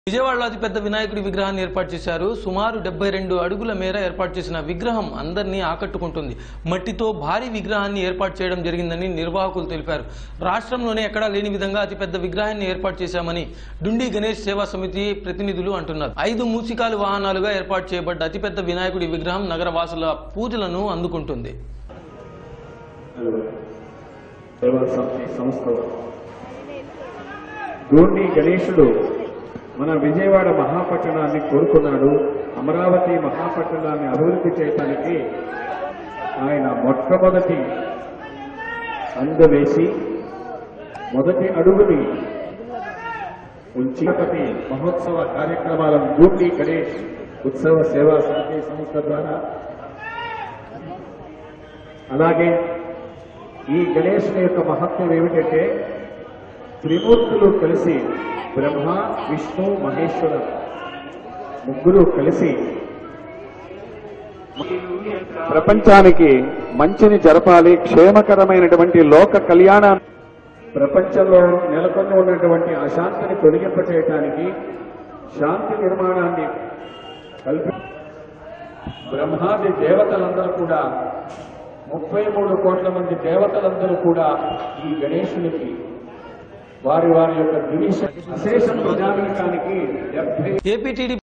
విజయవాడలో అతిపెద్ద వినాయకుడి విగ్రహాన్ని ఏర్పాటు చేశారు సుమారు డెబ్బై రెండు అడుగుల మేర ఏర్పాటు చేసిన విగ్రహం అందరినీ ఆకట్టుకుంటుంది మట్టితో భారీ విగ్రహాన్ని ఏర్పాటు చేయడం జరిగిందని నిర్వాహకులు తెలిపారు రాష్ట్రంలోనే ఎక్కడా లేని విధంగా అతిపెద్ద విగ్రహాన్ని ఏర్పాటు చేశామని డుండి గణేష్ సేవా సమితి ప్రతినిధులు అంటున్నారు ఐదు మూసికాలు వాహనాలుగా ఏర్పాటు చేయబడ్డ అతిపెద్ద వినాయకుడి విగ్రహం నగర వాసుల పూజలను అందుకుంటుంది సేవా సమితి సంస్థ గోండి గణేశుడు మన విజయవాడ మహాపట్టణాన్ని కోరుకున్నాడు అమరావతి మహాపట్టణాన్ని అభివృద్ధి చేయటానికి ఆయన మొట్టమొదటి అందు వేసి మొదటి అడుగుని ఉంచిపతి మహోత్సవ కార్యక్రమాలను గూండి గణేష్ ఉత్సవ సేవా సమితి సంస్థ ద్వారా అలాగే ఈ గణేశుని యొక్క మహత్వం ఏమిటంటే త్రిమూర్తులు కలిసి బ్రహ్మ విష్ణు మహేశ్వర ముగ్గురు కలిసి ప్రపంచానికి మంచిని జరపాలి క్షేమకరమైనటువంటి లోక కళ్యాణ ప్రపంచంలో నెలకొని ఉన్నటువంటి అశాంతిని తొలగింపచేయటానికి శాంతి నిర్మాణాన్ని కల్పి బ్రహ్మాది దేవతలందరూ కూడా ముప్పై మూడు కోట్ల మంది దేవతలందరూ కూడా ఈ గణేశునికి వారి వారి యొక్క దివిష అశేష ప్రజానికానికి డెబ్బై ఏపీటీడీ